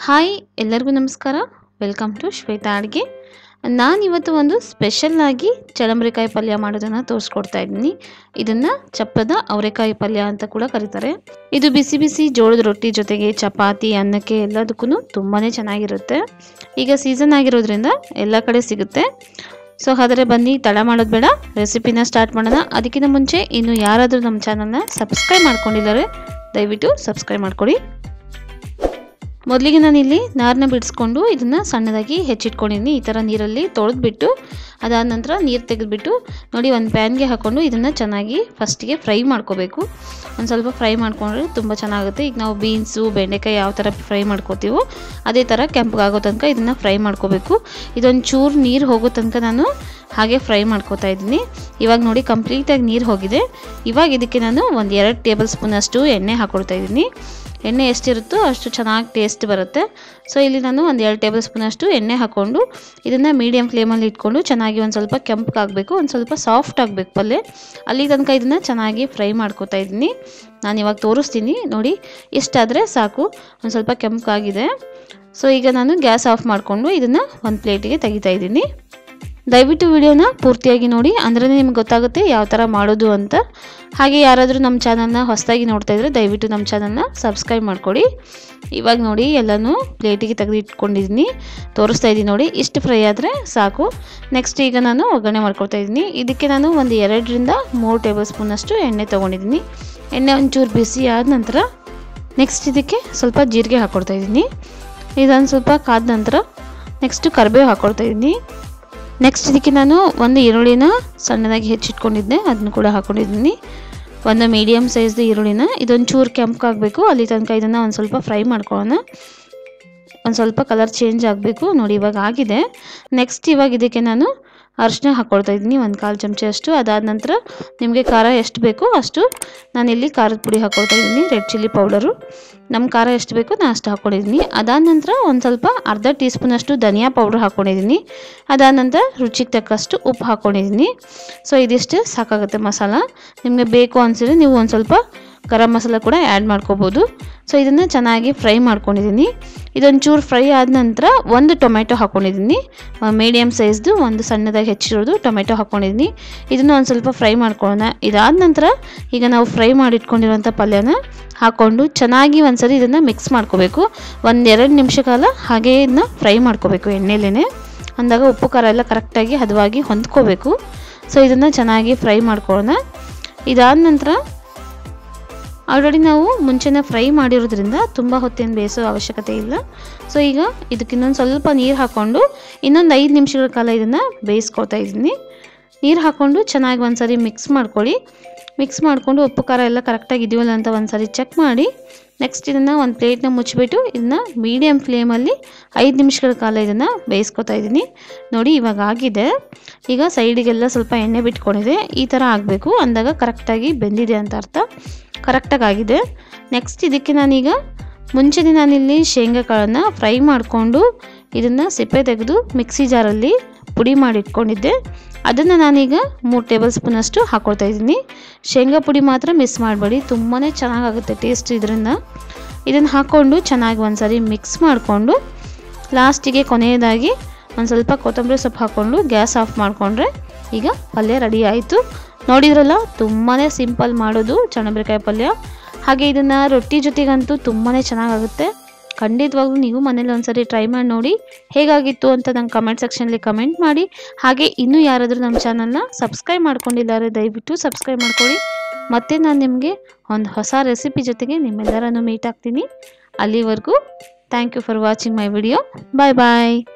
hi ಎಲ್ಲರಿಗೂ ನಮಸ್ಕಾರ welcome to Shweta ಅಡುಗೆ ನಾನಿವತ್ತು ಒಂದು ಸ್ಪೆಷಲ್ಲಾಗಿ ಚಳಂಬ್ರೆಕಾಯಿ ಪಲ್ಯ ಮಾಡೋದನ್ನು ತೋರಿಸ್ಕೊಡ್ತಾ ಇದ್ದೀನಿ ಇದನ್ನು ಚಪ್ಪದ ಅವರೆಕಾಯಿ ಪಲ್ಯ ಅಂತ ಕೂಡ ಕರೀತಾರೆ ಇದು ಬಿಸಿ ಬಿಸಿ ಜೋಳದ ರೊಟ್ಟಿ ಜೊತೆಗೆ ಚಪಾತಿ ಅನ್ನಕ್ಕೆ ಎಲ್ಲದಕ್ಕೂ ತುಂಬಾ ಚೆನ್ನಾಗಿರುತ್ತೆ ಈಗ ಸೀಸನ್ ಆಗಿರೋದ್ರಿಂದ ಎಲ್ಲ ಕಡೆ ಸಿಗುತ್ತೆ ಸೊ ಹಾಗಾದರೆ ಬನ್ನಿ ತಡ ಮಾಡೋದು ಬೇಡ ರೆಸಿಪಿನ ಸ್ಟಾರ್ಟ್ ಮಾಡೋಣ ಅದಕ್ಕಿಂತ ಮುಂಚೆ ಇನ್ನು ಯಾರಾದರೂ ನಮ್ಮ ಚಾನಲ್ನ ಸಬ್ಸ್ಕ್ರೈಬ್ ಮಾಡ್ಕೊಂಡಿದ್ದಾರೆ ದಯವಿಟ್ಟು ಸಬ್ಸ್ಕ್ರೈಬ್ ಮಾಡ್ಕೊಳ್ಳಿ ಮೊದಲಿಗೆ ನಾನಿಲ್ಲಿ ನಾರನ್ನ ಬಿಡಿಸ್ಕೊಂಡು ಇದನ್ನು ಸಣ್ಣದಾಗಿ ಹೆಚ್ಚಿಟ್ಕೊಂಡಿದ್ದೀನಿ ಈ ಥರ ನೀರಲ್ಲಿ ತೊಳೆದ್ಬಿಟ್ಟು ಅದಾದ ನಂತರ ನೀರು ತೆಗೆದುಬಿಟ್ಟು ನೋಡಿ ಒಂದು ಪ್ಯಾನ್ಗೆ ಹಾಕ್ಕೊಂಡು ಇದನ್ನು ಚೆನ್ನಾಗಿ ಫಸ್ಟಿಗೆ ಫ್ರೈ ಮಾಡ್ಕೋಬೇಕು ಒಂದು ಸ್ವಲ್ಪ ಫ್ರೈ ಮಾಡ್ಕೊಂಡ್ರೆ ತುಂಬ ಚೆನ್ನಾಗುತ್ತೆ ಈಗ ನಾವು ಬೀನ್ಸು ಬೆಂಡೆಕಾಯಿ ಯಾವ ಥರ ಫ್ರೈ ಮಾಡ್ಕೋತೀವೋ ಅದೇ ಥರ ಕೆಂಪಗಾಗೋ ತನಕ ಇದನ್ನು ಫ್ರೈ ಮಾಡ್ಕೋಬೇಕು ಇದೊಂದು ಚೂರು ನೀರು ಹೋಗೋ ತನಕ ನಾನು ಹಾಗೆ ಫ್ರೈ ಮಾಡ್ಕೋತಾ ಇದ್ದೀನಿ ಇವಾಗ ನೋಡಿ ಕಂಪ್ಲೀಟಾಗಿ ನೀರು ಹೋಗಿದೆ ಇವಾಗ ಇದಕ್ಕೆ ನಾನು ಒಂದು ಎರಡು ಟೇಬಲ್ ಸ್ಪೂನಷ್ಟು ಎಣ್ಣೆ ಹಾಕ್ಕೊಳ್ತಾ ಇದ್ದೀನಿ ಎಣ್ಣೆ ಎಷ್ಟಿರುತ್ತೋ ಅಷ್ಟು ಚೆನ್ನಾಗಿ ಟೇಸ್ಟ್ ಬರುತ್ತೆ ಸೊ ಇಲ್ಲಿ ನಾನು ಒಂದು ಎರಡು ಟೇಬಲ್ ಸ್ಪೂನಷ್ಟು ಎಣ್ಣೆ ಹಾಕ್ಕೊಂಡು ಇದನ್ನು ಮೀಡಿಯಮ್ ಫ್ಲೇಮಲ್ಲಿ ಇಟ್ಕೊಂಡು ಚೆನ್ನಾಗಿ ಒಂದು ಸ್ವಲ್ಪ ಕೆಂಪಗಾಗಬೇಕು ಒಂದು ಸ್ವಲ್ಪ ಸಾಫ್ಟ್ ಆಗಬೇಕು ಪಲ್ಯ ಅಲ್ಲಿ ತನಕ ಇದನ್ನು ಚೆನ್ನಾಗಿ ಫ್ರೈ ಮಾಡ್ಕೋತಾ ಇದ್ದೀನಿ ನಾನು ಇವಾಗ ತೋರಿಸ್ತೀನಿ ನೋಡಿ ಇಷ್ಟಾದರೆ ಸಾಕು ಒಂದು ಸ್ವಲ್ಪ ಕೆಂಪಗಾಗಿದೆ ಸೊ ಈಗ ನಾನು ಗ್ಯಾಸ್ ಆಫ್ ಮಾಡಿಕೊಂಡು ಇದನ್ನು ಒಂದು ಪ್ಲೇಟಿಗೆ ತೆಗಿತಾ ಇದ್ದೀನಿ ದಯವಿಟ್ಟು ವಿಡಿಯೋನ ಪೂರ್ತಿಯಾಗಿ ನೋಡಿ ಅಂದ್ರೆ ನಿಮ್ಗೆ ಗೊತ್ತಾಗುತ್ತೆ ಯಾವ ಥರ ಮಾಡೋದು ಅಂತ ಹಾಗೆ ಯಾರಾದರೂ ನಮ್ಮ ಚಾನಲ್ನ ಹೊಸದಾಗಿ ನೋಡ್ತಾ ಇದ್ದರೆ ದಯವಿಟ್ಟು ನಮ್ಮ ಚಾನಲ್ನ ಸಬ್ಸ್ಕ್ರೈಬ್ ಮಾಡ್ಕೊಳ್ಳಿ ಇವಾಗ ನೋಡಿ ಎಲ್ಲನೂ ಪ್ಲೇಟಿಗೆ ತೆಗೆದು ಇಟ್ಕೊಂಡಿದ್ದೀನಿ ತೋರಿಸ್ತಾ ಇದ್ದೀನಿ ನೋಡಿ ಇಷ್ಟು ಫ್ರೈ ಆದರೆ ಸಾಕು ನೆಕ್ಸ್ಟ್ ಈಗ ನಾನು ಒಗ್ಗರಣೆ ಮಾಡ್ಕೊಳ್ತಾ ಇದ್ದೀನಿ ಇದಕ್ಕೆ ನಾನು ಒಂದು ಎರಡರಿಂದ ಮೂರು ಟೇಬಲ್ ಸ್ಪೂನಷ್ಟು ಎಣ್ಣೆ ತೊಗೊಂಡಿದ್ದೀನಿ ಎಣ್ಣೆ ಒಂಚೂರು ಬಿಸಿ ಆದ ನಂತರ ನೆಕ್ಸ್ಟ್ ಇದಕ್ಕೆ ಸ್ವಲ್ಪ ಜೀರಿಗೆ ಹಾಕ್ಕೊಡ್ತಾ ಇದ್ದೀನಿ ಇದನ್ನು ಸ್ವಲ್ಪ ಕಾದ ನಂತರ ನೆಕ್ಸ್ಟು ಕರಿಬೇವು ಹಾಕ್ಕೊಳ್ತಾ ಇದ್ದೀನಿ ನೆಕ್ಸ್ಟ್ ಇದಕ್ಕೆ ನಾನು ಒಂದು ಈರುಳ್ಳಿನ ಸಣ್ಣದಾಗಿ ಹೆಚ್ಚಿಟ್ಕೊಂಡಿದ್ದೆ ಅದನ್ನು ಕೂಡ ಹಾಕ್ಕೊಂಡಿದ್ದೀನಿ ಒಂದು ಮೀಡಿಯಮ್ ಸೈಜ್ದು ಈರುಳ್ಳಿನ ಇದೊಂದು ಚೂರು ಕೆಂಪಗಾಗಬೇಕು ಅಲ್ಲಿ ತನಕ ಇದನ್ನು ಒಂದು ಸ್ವಲ್ಪ ಫ್ರೈ ಮಾಡ್ಕೊಳ್ಳೋಣ ಒಂದು ಸ್ವಲ್ಪ ಕಲರ್ ಚೇಂಜ್ ಆಗಬೇಕು ನೋಡಿ ಇವಾಗ ಆಗಿದೆ ನೆಕ್ಸ್ಟ್ ಇವಾಗ ಇದಕ್ಕೆ ನಾನು ಅರಿಶಿನ ಹಾಕ್ಕೊಳ್ತಾ ಇದ್ದೀನಿ ಒಂದು ಕಾಲು ಚಮಚ ಅಷ್ಟು ಅದಾದ ನಂತರ ನಿಮಗೆ ಖಾರ ಎಷ್ಟು ಬೇಕೋ ಅಷ್ಟು ನಾನಿಲ್ಲಿ ಖಾರದ ಪುಡಿ ಹಾಕ್ಕೊಳ್ತಾ ಇದ್ದೀನಿ ರೆಡ್ ಚಿಲ್ಲಿ ಪೌಡರು ನಮ್ಮ ಖಾರ ಎಷ್ಟು ಬೇಕೋ ನಾನು ಅಷ್ಟು ಹಾಕ್ಕೊಂಡಿದ್ದೀನಿ ಅದಾದ ನಂತರ ಒಂದು ಸ್ವಲ್ಪ ಅರ್ಧ ಟೀ ಸ್ಪೂನಷ್ಟು ಧನಿಯಾ ಪೌಡ್ರ್ ಹಾಕ್ಕೊಂಡಿದ್ದೀನಿ ಅದಾದ ನಂತರ ರುಚಿಗೆ ತಕ್ಕಷ್ಟು ಉಪ್ಪು ಹಾಕ್ಕೊಂಡಿದ್ದೀನಿ ಸೊ ಇದಿಷ್ಟು ಸಾಕಾಗುತ್ತೆ ಮಸಾಲ ನಿಮಗೆ ಬೇಕು ಅನಿಸಿದ್ರೆ ನೀವು ಒಂದು ಸ್ವಲ್ಪ ಗರಂ ಮಸಾಲ ಕೂಡ ಆ್ಯಡ್ ಮಾಡ್ಕೋಬೋದು ಸೊ ಇದನ್ನು ಚೆನ್ನಾಗಿ ಫ್ರೈ ಮಾಡ್ಕೊಂಡಿದ್ದೀನಿ ಇದೊಂದು ಚೂರು ಫ್ರೈ ಆದ ನಂತರ ಒಂದು ಟೊಮೆಟೊ ಹಾಕ್ಕೊಂಡಿದ್ದೀನಿ ಮೀಡಿಯಮ್ ಸೈಜ್ದು ಒಂದು ಸಣ್ಣದಾಗಿ ಹೆಚ್ಚಿರೋದು ಟೊಮೆಟೊ ಹಾಕ್ಕೊಂಡಿದ್ದೀನಿ ಇದನ್ನು ಒಂದು ಸ್ವಲ್ಪ ಫ್ರೈ ಮಾಡ್ಕೊಳ್ಳೋಣ ಇದಾದ ನಂತರ ಈಗ ನಾವು ಫ್ರೈ ಮಾಡಿಟ್ಕೊಂಡಿರೋಂಥ ಪಲ್ಯನ ಹಾಕ್ಕೊಂಡು ಚೆನ್ನಾಗಿ ಒಂದ್ಸರಿ ಇದನ್ನು ಮಿಕ್ಸ್ ಮಾಡ್ಕೋಬೇಕು ಒಂದೆರಡು ನಿಮಿಷ ಕಾಲ ಹಾಗೇ ಇದನ್ನ ಫ್ರೈ ಮಾಡ್ಕೋಬೇಕು ಎಣ್ಣೆಲೇ ಅಂದಾಗ ಉಪ್ಪು ಖಾರ ಎಲ್ಲ ಕರೆಕ್ಟಾಗಿ ಹದವಾಗಿ ಹೊಂದ್ಕೋಬೇಕು ಸೊ ಇದನ್ನು ಚೆನ್ನಾಗಿ ಫ್ರೈ ಮಾಡ್ಕೊಳ್ಳೋಣ ಇದಾದ ನಂತರ ಆಲ್ರೆಡಿ ನಾವು ಮುಂಚೆನೇ ಫ್ರೈ ಮಾಡಿರೋದ್ರಿಂದ ತುಂಬ ಹೊತ್ತೇನು ಬೇಯಿಸೋ ಅವಶ್ಯಕತೆ ಇಲ್ಲ ಸೊ ಈಗ ಇದಕ್ಕೆ ಇನ್ನೊಂದು ಸ್ವಲ್ಪ ನೀರು ಹಾಕ್ಕೊಂಡು ಇನ್ನೊಂದು ಐದು ನಿಮಿಷಗಳ ಕಾಲ ಇದನ್ನು ಬೇಯಿಸ್ಕೊಳ್ತಾ ಇದ್ದೀನಿ ನೀರು ಹಾಕ್ಕೊಂಡು ಚೆನ್ನಾಗಿ ಒಂದು ಸರಿ ಮಿಕ್ಸ್ ಮಾಡ್ಕೊಳ್ಳಿ ಮಿಕ್ಸ್ ಮಾಡಿಕೊಂಡು ಉಪ್ಪು ಖಾರ ಎಲ್ಲ ಕರೆಕ್ಟಾಗಿ ಇದೆಯಲ್ಲ ಅಂತ ಒಂದು ಸರಿ ಚೆಕ್ ಮಾಡಿ ನೆಕ್ಸ್ಟ್ ಇದನ್ನು ಒಂದು ಪ್ಲೇಟ್ನ ಮುಚ್ಚಿಬಿಟ್ಟು ಇದನ್ನು ಮೀಡಿಯಮ್ ಫ್ಲೇಮಲ್ಲಿ ಐದು ನಿಮಿಷಗಳ ಕಾಲ ಇದನ್ನು ಬೇಯಿಸ್ಕೊತಾ ಇದ್ದೀನಿ ನೋಡಿ ಇವಾಗ ಆಗಿದೆ ಈಗ ಸೈಡಿಗೆಲ್ಲ ಸ್ವಲ್ಪ ಎಣ್ಣೆ ಬಿಟ್ಕೊಂಡಿದೆ ಈ ಥರ ಆಗಬೇಕು ಅಂದಾಗ ಕರೆಕ್ಟಾಗಿ ಬೆಂದಿದೆ ಅಂತ ಅರ್ಥ ಕರೆಕ್ಟಾಗಿ ಆಗಿದೆ ನೆಕ್ಸ್ಟ್ ಇದಕ್ಕೆ ನಾನೀಗ ಮುಂಚೆನೇ ನಾನಿಲ್ಲಿ ಶೇಂಗಾ ಕಾಳನ್ನು ಫ್ರೈ ಮಾಡಿಕೊಂಡು ಇದನ್ನು ಸಿಪ್ಪೆ ತೆಗೆದು ಮಿಕ್ಸಿ ಜಾರಲ್ಲಿ ಪುಡಿ ಮಾಡಿ ಇಟ್ಕೊಂಡಿದ್ದೆ ಅದನ್ನು ನಾನೀಗ ಮೂರು ಟೇಬಲ್ ಸ್ಪೂನಷ್ಟು ಹಾಕ್ಕೊಳ್ತಾ ಇದ್ದೀನಿ ಶೇಂಗಾ ಪುಡಿ ಮಾತ್ರ ಮಿಸ್ ಮಾಡಬೇಡಿ ತುಂಬಾ ಚೆನ್ನಾಗಾಗುತ್ತೆ ಟೇಸ್ಟ್ ಇದರಿಂದ ಇದನ್ನು ಹಾಕ್ಕೊಂಡು ಚೆನ್ನಾಗಿ ಒಂದು ಸರಿ ಮಿಕ್ಸ್ ಮಾಡಿಕೊಂಡು ಲಾಸ್ಟಿಗೆ ಕೊನೆಯದಾಗಿ ಒಂದು ಸ್ವಲ್ಪ ಕೊತ್ತಂಬರಿ ಸೊಪ್ಪು ಹಾಕ್ಕೊಂಡು ಗ್ಯಾಸ್ ಆಫ್ ಮಾಡಿಕೊಂಡ್ರೆ ಈಗ ಪಲ್ಯ ರೆಡಿ ಆಯಿತು ನೋಡಿದ್ರಲ್ಲ ತುಂಬಾ ಸಿಂಪಲ್ ಮಾಡೋದು ಚಣಬ್ರೆಕಾಯಿ ಪಲ್ಯ ಹಾಗೆ ಇದನ್ನು ರೊಟ್ಟಿ ಜೊತೆಗಂತೂ ತುಂಬಾ ಚೆನ್ನಾಗಾಗುತ್ತೆ ಖಂಡಿತವಾಗ್ಲೂ ನೀವು ಮನೇಲಿ ಒಂದ್ಸರಿ ಟ್ರೈ ಮಾಡಿ ನೋಡಿ ಹೇಗಾಗಿತ್ತು ಅಂತ ನಂಗೆ ಕಮೆಂಟ್ ಸೆಕ್ಷನಲ್ಲಿ ಕಮೆಂಟ್ ಮಾಡಿ ಹಾಗೆ ಇನ್ನೂ ಯಾರಾದರೂ ನಮ್ಮ ಚಾನಲ್ನ ಸಬ್ಸ್ಕ್ರೈಬ್ ಮಾಡ್ಕೊಂಡಿದ್ದಾರೆ ದಯವಿಟ್ಟು ಸಬ್ಸ್ಕ್ರೈಬ್ ಮಾಡ್ಕೊಳ್ಳಿ ಮತ್ತೆ ನಾನು ನಿಮಗೆ ಒಂದು ಹೊಸ ರೆಸಿಪಿ ಜೊತೆಗೆ ನಿಮ್ಮೆಲ್ಲರನ್ನು ಮೀಟ್ ಆಗ್ತೀನಿ ಅಲ್ಲಿವರೆಗೂ thank you for watching my video bye bye